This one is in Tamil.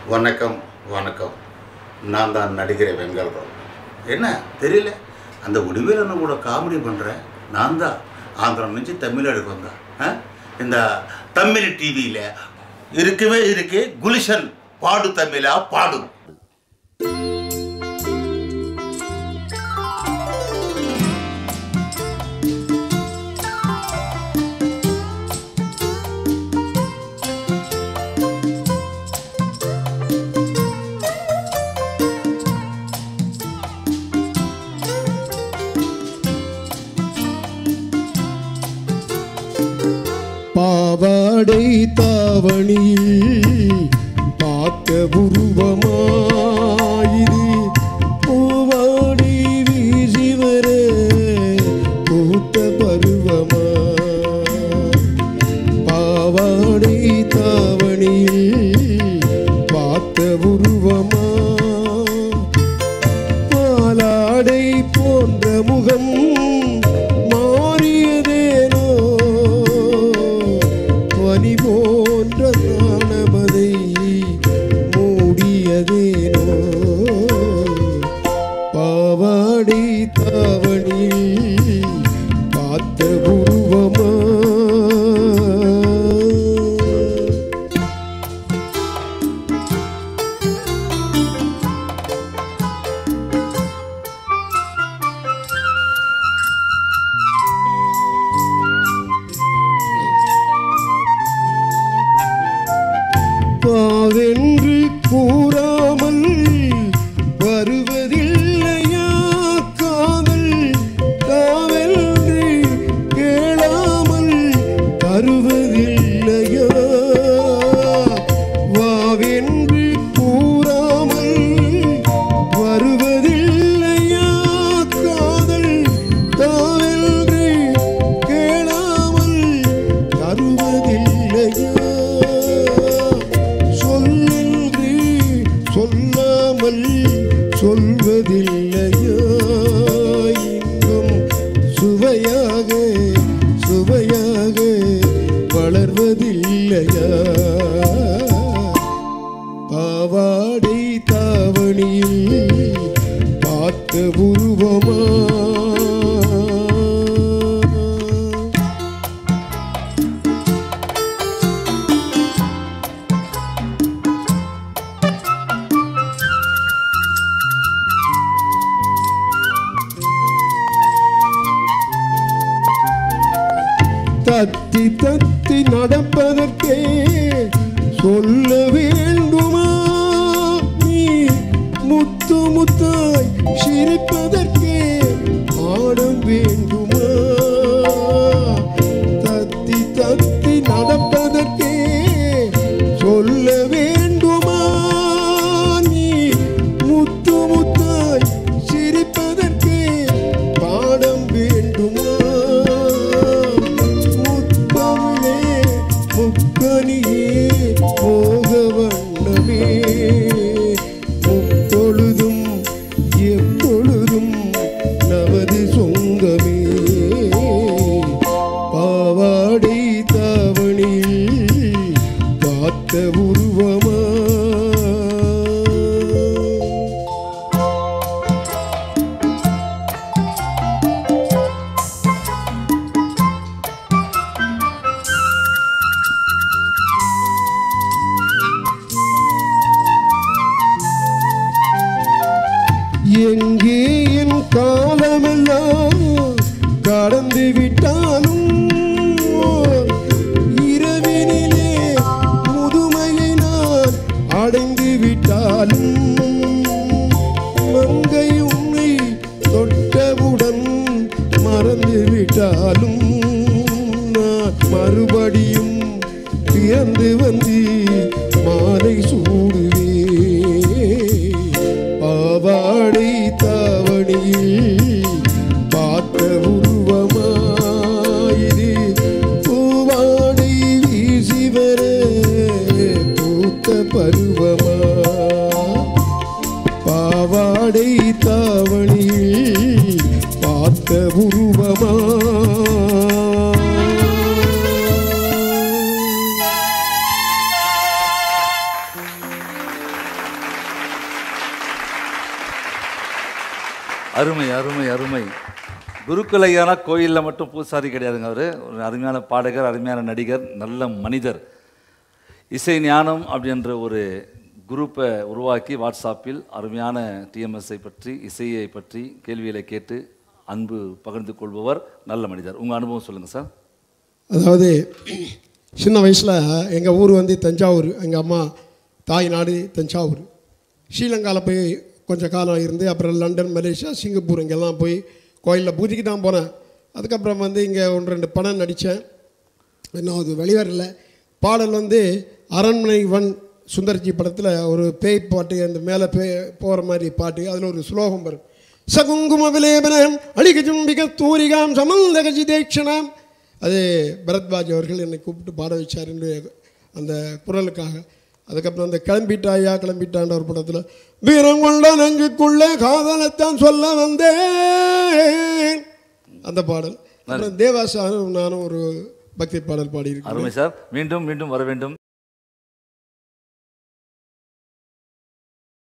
வணக்கம் வணக்கம் நான் தான் நடிகர் வெங்கல்ராவ் என்ன தெரியல அந்த உடிவேலனை கூட காமெடி பண்ணுறேன் நான் தான் ஆந்திரம் నుంచి தமிழ்நாடுக்கு வந்தேன் ஆ? இந்த தமிழ் டிவியில் இருக்கவே இருக்கு குலிஷன் பாடு தமிழா பாடு பாவாடை தாவணியில் பார்த்த உருவமாயிது பூவாடி வீசி வர பூத்த பருவமா பாவாடை தாவணியில் பார்த்த உருவமா பாலாடை போன்ற முகம் மாறியதேனோ பனி போன்ற நாணமதை மூடியதேனோ பாவாடை தாவணியில் பார்த்த உருவமா பாவென்று கூறாமல் வருவதில்லையா காதல் காவென்று கேளாமல் தருவதில்லையா வாவென்று கூறாமல் வருவதில்லையா காதல் தாவென்று கேளாமல் தருவதில்லையா சொல்லென்று சொல்லாமல் சொல்வதில்லையா இன்னும் சுவையாக சுவையாக வளர்வதில்லையா பாவாடை தாவணியில் பார்த்த உருவமா தத்தி தத்தி நடப்பதற்கே சொல்ல வேண்டுமா நீ முத்து முத்தாய் சிரிப்பதற்கே ஆடம் வேண்டுமா தத்தி தத்தி நடப்பதற்கே சொல்ல வேண்டுமா நீ முத்து முத்தாய் சிரிப்பதற்கே பாடம் வேண்டுமா முத்தமிழே முக்கனியே மோக வண்ணமே முப்பொழுதும் எப்பொழுதும் நமது சொந்தமே பாவாடை தாவணியில் பார்த்த உருவமா எங்கே என் காலமெல்லாம் கடந்து விட்டாலும் இரவினிலே முதுமையை நான் அடைந்து விட்டாலும் மங்கை உன்னை தொட்டவுடன் மறந்து விட்டாலும் நான் மறுபடியும் பிறந்து வந்து மாலை சூடுவே பாவாடை தாவணியில் பார்த்த உருவமாயிரு பூவாடை வீசி வர பூத்த பருவமா பாவாடை தாவணியில் பார்த்த உருவமா அருமை அருமை அருமை குருக்குலையான கோயிலில் மட்டும் பூசாரி கிடையாதுங்க அவர் ஒரு அருமையான பாடகர் அருமையான நடிகர் நல்ல மனிதர் இசை ஞானம் அப்படின்ற ஒரு குரூப்பை உருவாக்கி வாட்ஸ்அப்பில் அருமையான டிஎம்எஸ்ஐ பற்றி இசையை பற்றி கேள்விகளை கேட்டு அன்பு பகிர்ந்து கொள்பவர் நல்ல மனிதர் உங்கள் அனுபவம் சொல்லுங்கள் சார் அதாவது சின்ன வயசில் எங்கள் ஊர் வந்து தஞ்சாவூர் எங்கள் அம்மா தாய் நாடு தஞ்சாவூர் ஸ்ரீலங்காவில் போய் கொஞ்ச காலம் இருந்து அப்புறம் லண்டன் மலேசியா சிங்கப்பூர் இங்கெல்லாம் போய் கோயிலில் பூஜைக்கு தான் போனேன் அதுக்கப்புறம் வந்து இங்கே ஒன்று ரெண்டு படம் நடித்தேன் இன்னும் அது வெளிவரல பாடல் வந்து அரண்மனை வன் சுந்தர்ஜி படத்தில் ஒரு பேய் பாட்டு அந்த மேலே பே போகிற மாதிரி பாட்டு அதில் ஒரு ஸ்லோகம் வரும் சகுங்கும விலேபனம் அழிக ஜும்பிக தூரிகாம் சமந்த கஜி தேட்சணாம் அது பரத்வாஜ் அவர்கள் என்னை கூப்பிட்டு பாட வச்சார் என்று அந்த குரலுக்காக அதுக்கப்புறம் அந்த கிளம்பிட்டாயா கிளம்பிட்டான்ற ஒரு படத்தில் வீரம் கொண்ட நெஞ்சுக்குள்ளே காதலைத்தான் சொல்ல வந்தேன் அந்த பாடல் அப்புறம் தேவாசாரும் நானும் ஒரு பக்தி பாடல் பாடியிருக்கேன் அருமை சார் மீண்டும் மீண்டும் வர வேண்டும்